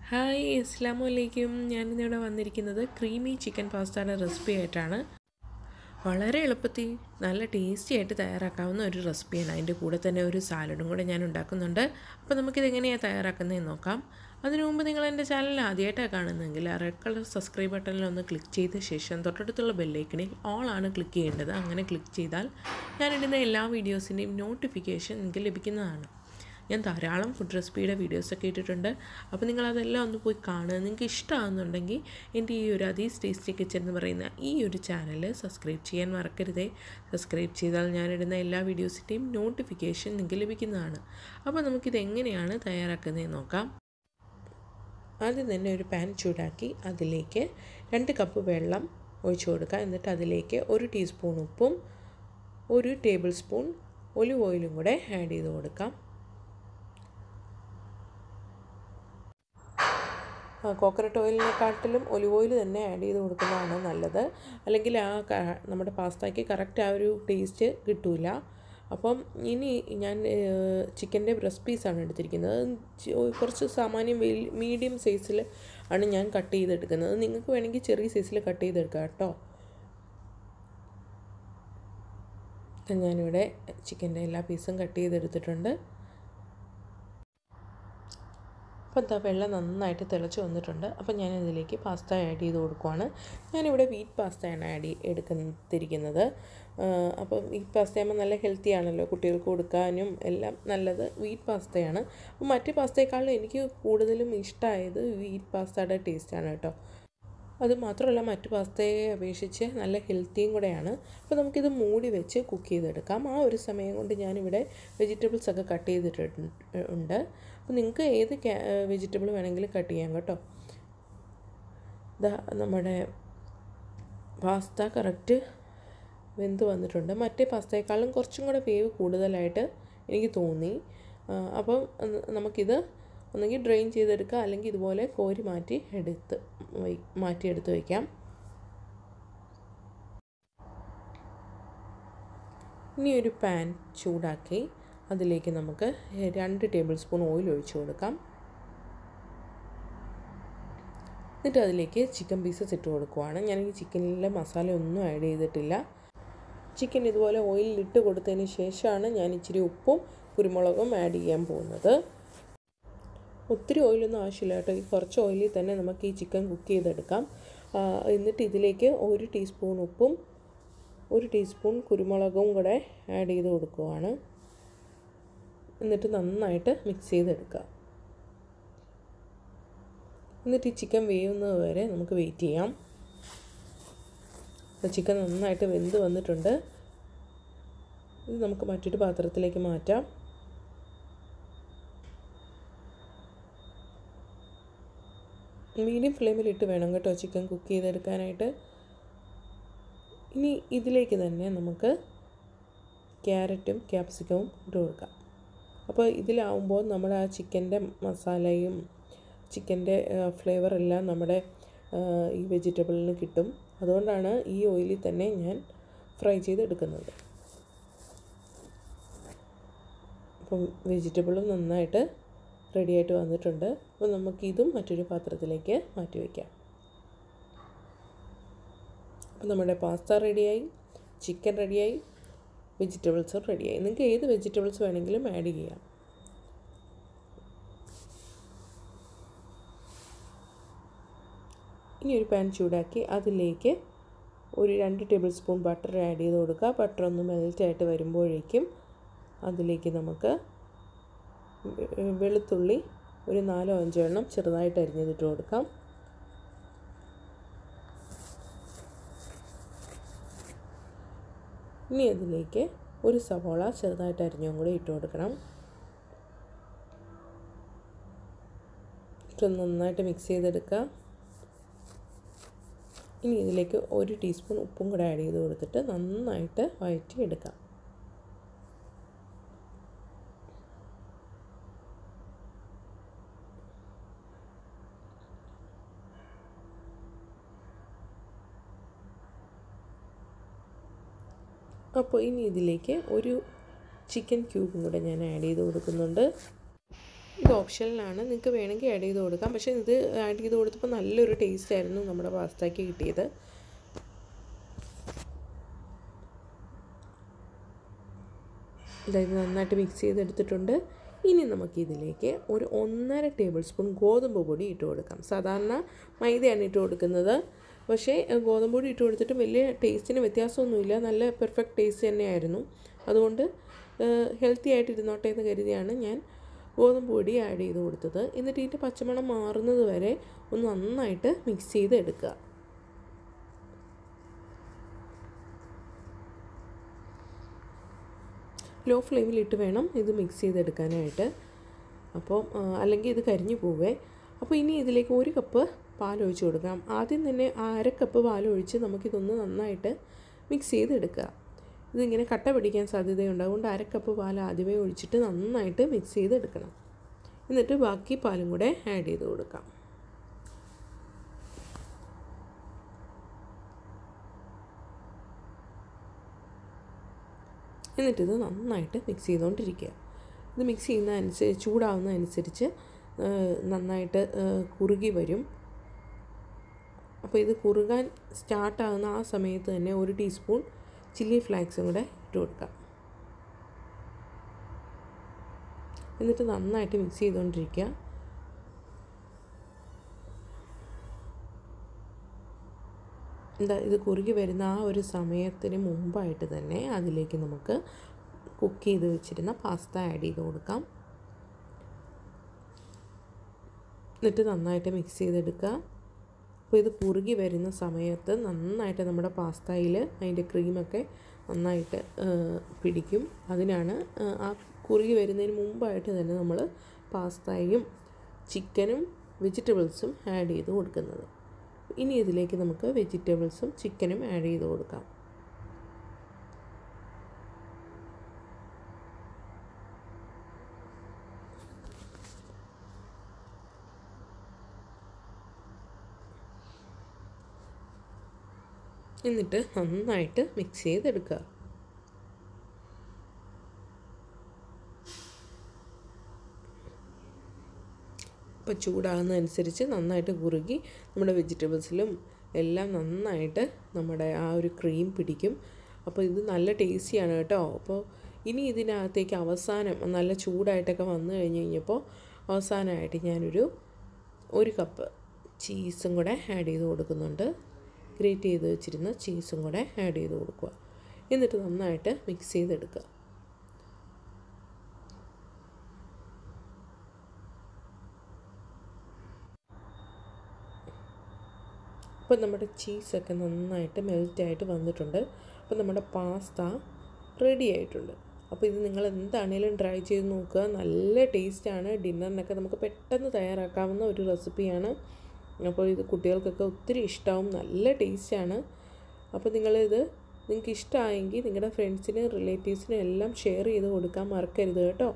hi അസ്സാം വലൈക്കും ഞാനിന്നിവിടെ വന്നിരിക്കുന്നത് ക്രീമി ചിക്കൻ പാസ്തയുടെ റെസിപ്പി ആയിട്ടാണ് വളരെ എളുപ്പത്തിൽ നല്ല ടേസ്റ്റി ആയിട്ട് തയ്യാറാക്കാവുന്ന ഒരു റെസിപ്പിയാണ് അതിൻ്റെ കൂടെ തന്നെ ഒരു സാലഡും കൂടെ ഞാൻ ഉണ്ടാക്കുന്നുണ്ട് അപ്പോൾ നമുക്കിത് എങ്ങനെയാണ് തയ്യാറാക്കുന്നതെന്ന് നോക്കാം അതിനു മുമ്പ് നിങ്ങൾ എൻ്റെ ചാനൽ ആദ്യമായിട്ടാണ് കാണുന്നതെങ്കിൽ ആ റെഡ് കളർ സബ്സ്ക്രൈബ് ബട്ടണിൽ ഒന്ന് ക്ലിക്ക് ചെയ്ത ശേഷം തൊട്ടടുത്തുള്ള ബെല്ലൈക്കണിൽ ഓൾ ആണ് ക്ലിക്ക് ചെയ്യേണ്ടത് അങ്ങനെ ക്ലിക്ക് ചെയ്താൽ ഞാനിടുന്ന എല്ലാ വീഡിയോസിൻ്റെയും നോട്ടിഫിക്കേഷൻ നിങ്ങൾക്ക് ലഭിക്കുന്നതാണ് ഞാൻ ധാരാളം ഫുഡ് റെസിപ്പിയുടെ വീഡിയോസൊക്കെ ഇട്ടിട്ടുണ്ട് അപ്പോൾ നിങ്ങളതെല്ലാം ഒന്ന് പോയി കാണുക നിങ്ങൾക്ക് ഇഷ്ടമാകുന്നുണ്ടെങ്കിൽ എൻ്റെ ഈ ഒരു അതീസ് ടേസ്റ്റി കിച്ചൻ എന്ന് പറയുന്ന ഈ ഒരു ചാനൽ സബ്സ്ക്രൈബ് ചെയ്യാൻ മറക്കരുതേ സബ്സ്ക്രൈബ് ചെയ്താൽ ഞാനിടുന്ന എല്ലാ വീഡിയോസിൻ്റെയും നോട്ടിഫിക്കേഷൻ നിങ്ങൾക്ക് ലഭിക്കുന്നതാണ് അപ്പോൾ നമുക്കിത് എങ്ങനെയാണ് തയ്യാറാക്കുന്നതെന്ന് നോക്കാം ആദ്യം തന്നെ ഒരു പാൻ ചൂടാക്കി അതിലേക്ക് രണ്ട് കപ്പ് വെള്ളം ഒഴിച്ചു കൊടുക്കുക എന്നിട്ട് അതിലേക്ക് ഒരു ടീസ്പൂൺ ഉപ്പും ഒരു ടേബിൾ സ്പൂൺ ഒലിവ് ഓയിലും കൂടെ ആഡ് ചെയ്ത് കൊടുക്കാം കോക്കനട്ട് ഓയിലിനെക്കാട്ടിലും ഒലിവ് ഓയിൽ തന്നെ ആഡ് ചെയ്ത് കൊടുക്കുന്നതാണ് നല്ലത് അല്ലെങ്കിൽ ആ നമ്മുടെ പാസ്തയ്ക്ക് കറക്റ്റ് ആ ഒരു ടേസ്റ്റ് കിട്ടില്ല അപ്പം ഇനി ഞാൻ ചിക്കൻ്റെ ബ്രസ്റ്റ് പീസാണ് എടുത്തിരിക്കുന്നത് കുറച്ച് സാമാന്യം മീഡിയം സൈസിൽ ആണ് ഞാൻ കട്ട് ചെയ്തെടുക്കുന്നത് നിങ്ങൾക്ക് വേണമെങ്കിൽ ചെറിയ സൈസിൽ കട്ട് ചെയ്തെടുക്കാം കേട്ടോ ഞാനിവിടെ ചിക്കൻ്റെ എല്ലാ പീസും കട്ട് ചെയ്തെടുത്തിട്ടുണ്ട് അപ്പോൾ എന്താ വെള്ളം നന്നായിട്ട് തിളച്ച് വന്നിട്ടുണ്ട് അപ്പോൾ ഞാൻ ഇതിലേക്ക് പാസ്ത ആഡ് ചെയ്ത് കൊടുക്കുവാണ് ഞാനിവിടെ വീറ്റ് പാസ്തയാണ് ആഡ് എടുത്തിരിക്കുന്നത് അപ്പം ഈ പാസ്തയാകുമ്പോൾ നല്ല ഹെൽത്തി ആണല്ലോ കുട്ടികൾക്ക് കൊടുക്കാനും എല്ലാം നല്ലത് വീറ്റ് പാസ്തയാണ് അപ്പോൾ മറ്റ് പാസ്തയെക്കാളും എനിക്ക് കൂടുതലും ഇഷ്ടമായത് വീറ്റ് പാസ്തയുടെ ടേസ്റ്റാണ് കേട്ടോ അത് മാത്രമല്ല മറ്റു പാസ്തയെ അപേക്ഷിച്ച് നല്ല ഹെൽത്തിയും കൂടെയാണ് അപ്പോൾ നമുക്കിത് മൂടി വെച്ച് കുക്ക് ചെയ്തെടുക്കാം ആ ഒരു സമയം കൊണ്ട് ഞാനിവിടെ വെജിറ്റബിൾസ് ഒക്കെ കട്ട് ചെയ്തിട്ടുണ്ട് അപ്പോൾ നിങ്ങൾക്ക് ഏത് വെജിറ്റബിൾ വേണമെങ്കിലും കട്ട് ചെയ്യാം കേട്ടോ ഇതാ നമ്മുടെ പാസ്ത കറക്റ്റ് വെന്ത് വന്നിട്ടുണ്ട് മറ്റേ പാസ്തയെക്കാളും കുറച്ചും കൂടെ വേവ് കൂടുതലായിട്ട് എനിക്ക് തോന്നി അപ്പം നമുക്കിത് ഒന്നുകിൽ ഡ്രെയിൻ ചെയ്തെടുക്കുക അല്ലെങ്കിൽ ഇതുപോലെ കോരി മാറ്റി എടുത്ത് മാറ്റി എടുത്ത് വയ്ക്കാം ഇനി ഒരു പാൻ ചൂടാക്കി അതിലേക്ക് നമുക്ക് രണ്ട് ടേബിൾ സ്പൂൺ ഓയിൽ ഒഴിച്ചു കൊടുക്കാം എന്നിട്ട് അതിലേക്ക് ചിക്കൻ പീസസ് ഇട്ട് കൊടുക്കുവാണ് ഞാൻ ഈ ചിക്കനിലെ മസാല ഒന്നും ആഡ് ചെയ്തിട്ടില്ല ചിക്കൻ ഇതുപോലെ ഓയിലിൽ ഇട്ട് കൊടുത്തതിന് ശേഷമാണ് ഞാൻ ഇച്ചിരി ഉപ്പും കുരുമുളകും ആഡ് ചെയ്യാൻ പോകുന്നത് ഒത്തിരി ഓയിലൊന്നും ആവശ്യമില്ല കേട്ടോ ഈ കുറച്ച് ഓയിലിൽ തന്നെ നമുക്ക് ഈ ചിക്കൻ കുക്ക് ചെയ്തെടുക്കാം എന്നിട്ട് ഇതിലേക്ക് ഒരു ടീസ്പൂൺ ഉപ്പും ഒരു ടീസ്പൂൺ കുരുമുളകും കൂടെ ആഡ് ചെയ്ത് കൊടുക്കുവാണ് എന്നിട്ട് നന്നായിട്ട് മിക്സ് ചെയ്തെടുക്കുക എന്നിട്ട് ഈ ചിക്കൻ വേവുന്നത് വരെ നമുക്ക് വെയിറ്റ് ചെയ്യാം ചിക്കൻ നന്നായിട്ട് വെന്ത് വന്നിട്ടുണ്ട് ഇത് നമുക്ക് മറ്റൊരു പാത്രത്തിലേക്ക് മാറ്റാം മീഡിയം ഫ്ലെയിമിലിട്ട് വേണം കേട്ടോ ചിക്കൻ കുക്ക് ചെയ്തെടുക്കാനായിട്ട് ഇനി ഇതിലേക്ക് തന്നെ നമുക്ക് ക്യാരറ്റും ക്യാപ്സിക്കവും ഇട്ട് കൊടുക്കാം അപ്പോൾ ഇതിലാവുമ്പോൾ നമ്മുടെ ആ ചിക്കൻ്റെ മസാലയും ചിക്കൻ്റെ ഫ്ലേവർ എല്ലാം നമ്മുടെ ഈ വെജിറ്റബിളിന് കിട്ടും അതുകൊണ്ടാണ് ഈ ഓയിലിൽ തന്നെ ഞാൻ ഫ്രൈ ചെയ്തെടുക്കുന്നത് അപ്പം വെജിറ്റബിളും നന്നായിട്ട് റെഡി ആയിട്ട് വന്നിട്ടുണ്ട് അപ്പോൾ നമുക്ക് ഇതും മറ്റൊരു പാത്രത്തിലേക്ക് മാറ്റി വയ്ക്കാം അപ്പോൾ നമ്മുടെ പാസ്ത റെഡിയായി ചിക്കൻ റെഡിയായി വെജിറ്റബിൾസും റെഡിയായി നിങ്ങൾക്ക് ഏത് വെജിറ്റബിൾസ് വേണമെങ്കിലും ആഡ് ചെയ്യാം ഇനി ഒരു പാൻ ചൂടാക്കി അതിലേക്ക് ഒരു രണ്ട് ടേബിൾ സ്പൂൺ ബട്ടർ ആഡ് ചെയ്ത് കൊടുക്കുക ബട്ടർ ഒന്ന് മെൽറ്റായിട്ട് വരുമ്പോഴേക്കും അതിലേക്ക് നമുക്ക് വെളുത്തുള്ളി ഒരു നാലോ അഞ്ചോ എണ്ണം ചെറുതായിട്ട് അരിഞ്ഞതിട്ട് കൊടുക്കാം ഇനി അതിലേക്ക് ഒരു സവോള ചെറുതായിട്ട് അരിഞ്ഞും കൂടി ഇട്ട് കൊടുക്കണം ഇട്ട് നന്നായിട്ട് മിക്സ് ചെയ്തെടുക്കുക ഇനി ഇതിലേക്ക് ഒരു ടീസ്പൂൺ ഉപ്പും കൂടെ ആഡ് ചെയ്ത് കൊടുത്തിട്ട് നന്നായിട്ട് വഴറ്റി എടുക്കാം അപ്പോൾ ഇനി ഇതിലേക്ക് ഒരു ചിക്കൻ ക്യൂബും കൂടെ ഞാൻ ആഡ് ചെയ്ത് കൊടുക്കുന്നുണ്ട് ഇത് ഓപ്ഷനിലാണ് നിങ്ങൾക്ക് വേണമെങ്കിൽ ആഡ് ചെയ്ത് കൊടുക്കാം പക്ഷേ ഇത് ആഡ് ചെയ്ത് കൊടുത്തപ്പോൾ നല്ലൊരു ടേസ്റ്റ് ആയിരുന്നു നമ്മുടെ പാസ്തയ്ക്ക് കിട്ടിയത് ഇതായത് നന്നായിട്ട് മിക്സ് ചെയ്തെടുത്തിട്ടുണ്ട് ഇനി നമുക്ക് ഇതിലേക്ക് ഒരു ഒന്നര ടേബിൾ സ്പൂൺ ഗോതമ്പ് പൊടി ഇട്ട് കൊടുക്കാം സാധാരണ മൈദയാണ് ഇട്ട് കൊടുക്കുന്നത് പക്ഷേ ഗോതമ്പ് പൊടി ഇട്ട് കൊടുത്തിട്ട് വലിയ ടേസ്റ്റിന് വ്യത്യാസമൊന്നുമില്ല നല്ല പെർഫെക്റ്റ് ടേസ്റ്റ് തന്നെയായിരുന്നു അതുകൊണ്ട് ഹെൽത്തി ആയിട്ട് ഇരുന്നോട്ടെ എന്ന് കരുതിയാണ് ഞാൻ ഗോതമ്പ് പൊടി ആഡ് ചെയ്ത് കൊടുത്തത് എന്നിട്ട് ഇതിൻ്റെ പച്ചമണം മാറുന്നത് വരെ ഒന്ന് നന്നായിട്ട് മിക്സ് ചെയ്ത് എടുക്കുക ലോ ഫ്ലെയിമിലിട്ട് വേണം ഇത് മിക്സ് ചെയ്തെടുക്കാനായിട്ട് അപ്പോൾ അല്ലെങ്കിൽ ഇത് കരിഞ്ഞു പോവേ അപ്പോൾ ഇനി ഇതിലേക്ക് ഒരു കപ്പ് പാൽ ഒഴിച്ച് കൊടുക്കാം ആദ്യം തന്നെ അര കപ്പ് പാൽ ഒഴിച്ച് നമുക്കിതൊന്ന് നന്നായിട്ട് മിക്സ് ചെയ്തെടുക്കുക ഇതിങ്ങനെ കട്ട പിടിക്കാൻ സാധ്യതയുണ്ട് അതുകൊണ്ട് അര കപ്പ് പാൽ ആദ്യമേ ഒഴിച്ചിട്ട് നന്നായിട്ട് മിക്സ് ചെയ്തെടുക്കണം എന്നിട്ട് ബാക്കി പാലും കൂടെ ആഡ് ചെയ്ത് കൊടുക്കാം എന്നിട്ടിത് നന്നായിട്ട് മിക്സ് ചെയ്തുകൊണ്ടിരിക്കുക ഇത് മിക്സ് ചെയ്യുന്നതനുസരിച്ച് ചൂടാവുന്നതനുസരിച്ച് നന്നായിട്ട് കുറുകി വരും അപ്പോൾ ഇത് കുറുകാൻ സ്റ്റാർട്ടാകുന്ന ആ സമയത്ത് തന്നെ ഒരു ടീസ്പൂൺ ചില്ലി ഫ്ലാക്സും കൂടെ ഇട്ട് കൊടുക്കാം എന്നിട്ട് നന്നായിട്ട് മിക്സ് ചെയ്തുകൊണ്ടിരിക്കുക എന്താ ഇത് കുറുകി വരുന്ന ആ ഒരു സമയത്തിന് മുമ്പായിട്ട് തന്നെ അതിലേക്ക് നമുക്ക് കുക്ക് ചെയ്ത് വെച്ചിരുന്ന പാസ്ത ആഡ് ചെയ്ത് കൊടുക്കാം എന്നിട്ട് നന്നായിട്ട് മിക്സ് ചെയ്തെടുക്കുക അപ്പോൾ ഇത് കുറുകി വരുന്ന സമയത്ത് നന്നായിട്ട് നമ്മുടെ പാസ്തയിൽ അതിൻ്റെ ക്രീമൊക്കെ നന്നായിട്ട് പിടിക്കും അതിനാണ് ആ കുറുകി വരുന്നതിന് മുമ്പായിട്ട് തന്നെ നമ്മൾ പാസ്തയും ചിക്കനും വെജിറ്റബിൾസും ആഡ് ചെയ്ത് കൊടുക്കുന്നത് ഇനി ഇതിലേക്ക് നമുക്ക് വെജിറ്റബിൾസും ചിക്കനും ആഡ് ചെയ്ത് കൊടുക്കാം എന്നിട്ട് നന്നായിട്ട് മിക്സ് ചെയ്തെടുക്കുക ഇപ്പോൾ ചൂടാകുന്നതനുസരിച്ച് നന്നായിട്ട് കുറുകി നമ്മുടെ വെജിറ്റബിൾസിലും എല്ലാം നന്നായിട്ട് നമ്മുടെ ആ ഒരു ക്രീം പിടിക്കും അപ്പോൾ ഇത് നല്ല ടേസ്റ്റിയാണ് കേട്ടോ അപ്പോൾ ഇനി ഇതിനകത്തേക്ക് അവസാനം നല്ല ചൂടായിട്ടൊക്കെ വന്നു കഴിഞ്ഞ് കഴിഞ്ഞപ്പോൾ അവസാനമായിട്ട് ഞാനൊരു ഒരു കപ്പ് ചീസും കൂടെ ആഡ് ചെയ്ത് കൊടുക്കുന്നുണ്ട് ഗ്രേറ്റ് ചെയ്ത് വെച്ചിരുന്ന ചീസും കൂടെ ആഡ് ചെയ്ത് കൊടുക്കുക എന്നിട്ട് നന്നായിട്ട് മിക്സ് ചെയ്തെടുക്കുക അപ്പോൾ നമ്മുടെ ചീസൊക്കെ നന്നായിട്ട് മെൽറ്റായിട്ട് വന്നിട്ടുണ്ട് അപ്പോൾ നമ്മുടെ പാസ്ത റെഡി ആയിട്ടുണ്ട് അപ്പോൾ ഇത് നിങ്ങൾ എന്താണേലും ട്രൈ ചെയ്ത് നോക്കുക നല്ല ടേസ്റ്റാണ് ഡിന്നറിനൊക്കെ നമുക്ക് പെട്ടെന്ന് തയ്യാറാക്കാവുന്ന ഒരു റെസിപ്പിയാണ് അപ്പോൾ ഇത് കുട്ടികൾക്കൊക്കെ ഒത്തിരി ഇഷ്ടമാവും നല്ല ടേസ്റ്റാണ് അപ്പോൾ നിങ്ങളിത് നിങ്ങൾക്ക് ഇഷ്ടമായെങ്കിൽ നിങ്ങളുടെ ഫ്രണ്ട്സിനും റിലേറ്റീവ്സിനും എല്ലാം ഷെയർ ചെയ്ത് കൊടുക്കാൻ മറക്കരുത് കേട്ടോ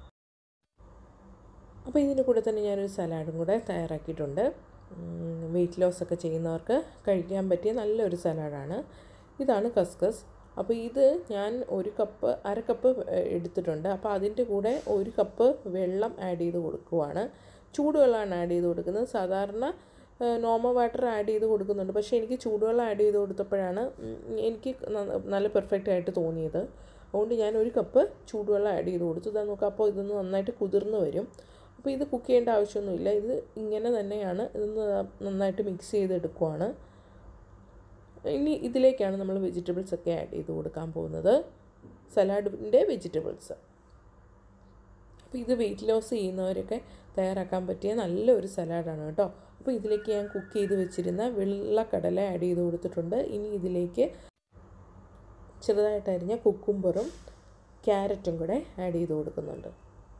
അപ്പോൾ ഇതിൻ്റെ കൂടെ തന്നെ ഞാനൊരു സലാഡും കൂടെ തയ്യാറാക്കിയിട്ടുണ്ട് വെയിറ്റ് ലോസ് ഒക്കെ ചെയ്യുന്നവർക്ക് കഴിക്കാൻ പറ്റിയ നല്ലൊരു സലാഡാണ് ഇതാണ് കസ്കസ് അപ്പോൾ ഇത് ഞാൻ ഒരു കപ്പ് അര കപ്പ് എടുത്തിട്ടുണ്ട് അപ്പോൾ അതിൻ്റെ കൂടെ ഒരു കപ്പ് വെള്ളം ആഡ് ചെയ്ത് കൊടുക്കുവാണ് ചൂടുവെള്ളമാണ് ആഡ് ചെയ്ത് കൊടുക്കുന്നത് സാധാരണ നോർമൽ വാട്ടർ ആഡ് ചെയ്ത് കൊടുക്കുന്നുണ്ട് പക്ഷേ എനിക്ക് ചൂടുവെള്ളം ആഡ് ചെയ്ത് കൊടുത്തപ്പോഴാണ് എനിക്ക് നല്ല പെർഫെക്റ്റ് ആയിട്ട് തോന്നിയത് അതുകൊണ്ട് ഞാൻ ഒരു കപ്പ് ചൂടുവെള്ളം ആഡ് ചെയ്ത് കൊടുത്തു ഇതാ നോക്കാം അപ്പോൾ ഇതൊന്ന് നന്നായിട്ട് കുതിർന്ന് വരും അപ്പോൾ ഇത് കുക്ക് ചെയ്യേണ്ട ആവശ്യമൊന്നുമില്ല ഇത് ഇങ്ങനെ തന്നെയാണ് ഇതൊന്ന് നന്നായിട്ട് മിക്സ് ചെയ്തെടുക്കുവാണ് ഇനി ഇതിലേക്കാണ് നമ്മൾ വെജിറ്റബിൾസ് ഒക്കെ ആഡ് ചെയ്ത് കൊടുക്കാൻ പോകുന്നത് സലാഡിൻ്റെ വെജിറ്റബിൾസ് അപ്പോൾ ഇത് വെയിറ്റ് ലോസ് ചെയ്യുന്നവരൊക്കെ തയ്യാറാക്കാൻ പറ്റിയ നല്ലൊരു സലാഡാണ് കേട്ടോ അപ്പോൾ ഇതിലേക്ക് ഞാൻ കുക്ക് ചെയ്ത് വെച്ചിരുന്ന വെള്ളക്കടല ആഡ് ചെയ്ത് കൊടുത്തിട്ടുണ്ട് ഇനി ഇതിലേക്ക് ചെറുതായിട്ട് അരിഞ്ഞ കുക്കുംബറും ക്യാരറ്റും കൂടെ ആഡ് ചെയ്ത് കൊടുക്കുന്നുണ്ട്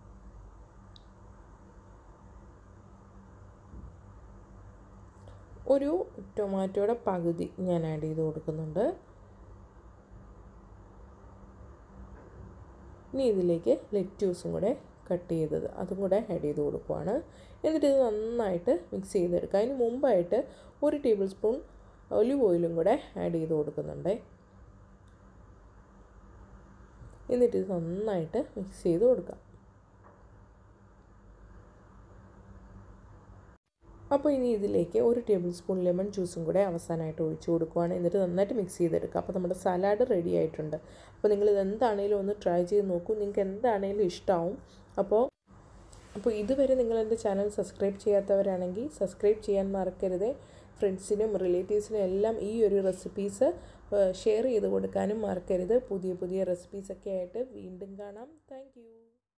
ഒരു ടൊമാറ്റോയുടെ പകുതി ഞാൻ ആഡ് ചെയ്ത് കൊടുക്കുന്നുണ്ട് ഇനി ഇതിലേക്ക് ലെറ്റ്യൂസും കൂടെ കട്ട് ചെയ്തത് അതും കൂടെ ആഡ് ചെയ്ത് കൊടുക്കുവാണ് എന്നിട്ട് ഇത് നന്നായിട്ട് മിക്സ് ചെയ്തെടുക്കുക അതിന് മുമ്പായിട്ട് ഒരു ടേബിൾ സ്പൂൺ ഒലിവ് ഓയിലും കൂടെ ആഡ് ചെയ്ത് കൊടുക്കുന്നുണ്ട് എന്നിട്ട് ഇത് നന്നായിട്ട് മിക്സ് ചെയ്ത് കൊടുക്കാം അപ്പോൾ ഇനി ഇതിലേക്ക് ഒരു ടേബിൾ സ്പൂൺ ലെമൺ ജ്യൂസും കൂടെ അവസാനമായിട്ട് ഒഴിച്ചു കൊടുക്കുവാണ് എന്നിട്ട് നന്നായിട്ട് മിക്സ് ചെയ്തെടുക്കുക അപ്പോൾ നമ്മുടെ സലാഡ് റെഡി ആയിട്ടുണ്ട് അപ്പോൾ നിങ്ങൾ ഇത് എന്താണേലും ഒന്ന് ട്രൈ ചെയ്ത് നോക്കൂ നിങ്ങൾക്ക് എന്താണേലും ഇഷ്ടമാവും അപ്പോൾ അപ്പോൾ ഇതുവരെ നിങ്ങൾ എൻ്റെ ചാനൽ സബ്സ്ക്രൈബ് ചെയ്യാത്തവരാണെങ്കിൽ സബ്സ്ക്രൈബ് ചെയ്യാൻ മറക്കരുത് ഫ്രണ്ട്സിനും റിലേറ്റീവ്സിനും എല്ലാം ഈ ഒരു റെസിപ്പീസ് ഷെയർ ചെയ്ത് കൊടുക്കാനും മറക്കരുത് പുതിയ പുതിയ റെസിപ്പീസൊക്കെ ആയിട്ട് വീണ്ടും കാണാം താങ്ക്